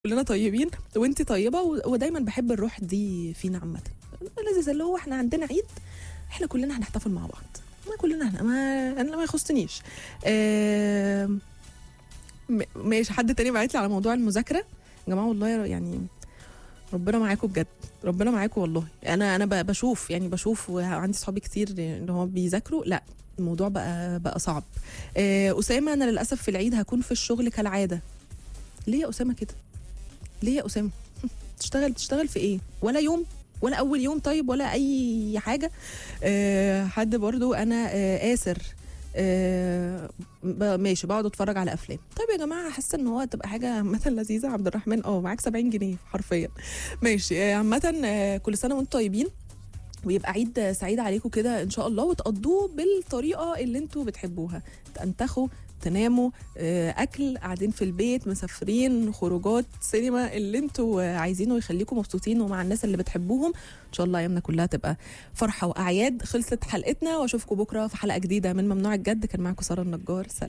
كلنا طيبين وانت طيبه و- ودايما بحب الروح دي فينا عامه لذيذ اللي هو احنا عندنا عيد احنا كلنا هنحتفل مع بعض ما كلنا هن... ما انا ما يخصنيش آم، م- ماشي حد تاني بعت لي على موضوع المذاكره يا جماعه والله يعني ربنا معاكم بجد ربنا معاكم والله انا انا ب- بشوف يعني بشوف وعندي صحابي كتير اللي هم بيذاكروا لا الموضوع بقى بقى صعب آه، اسامه انا للاسف في العيد هكون في الشغل كالعاده ليه يا اسامه كده ليه يا اسامه تشتغل تشتغل في ايه ولا يوم ولا اول يوم طيب ولا اي حاجه أه حد برضو انا أه اسر أه ب- ماشي بقعد اتفرج على افلام طيب يا جماعه حاسه ان هو تبقى حاجه عامه لذيذه عبد الرحمن اه معاك 70 جنيه حرفيا ماشي آه، عامه آه، كل سنه وانتم طيبين ويبقى عيد سعيد عليكم كده ان شاء الله وتقضوه بالطريقه اللي انتوا بتحبوها تنتخوا تناموا آه، اكل قاعدين في البيت مسافرين خروجات سينما اللي انتوا آه، عايزينه يخليكم مبسوطين ومع الناس اللي بتحبوهم ان شاء الله ايامنا كلها تبقى فرحه واعياد خلصت حلقتنا واشوفكم بكره في حلقه جديده من ممنوع الجد كان معاكم ساره النجار سلام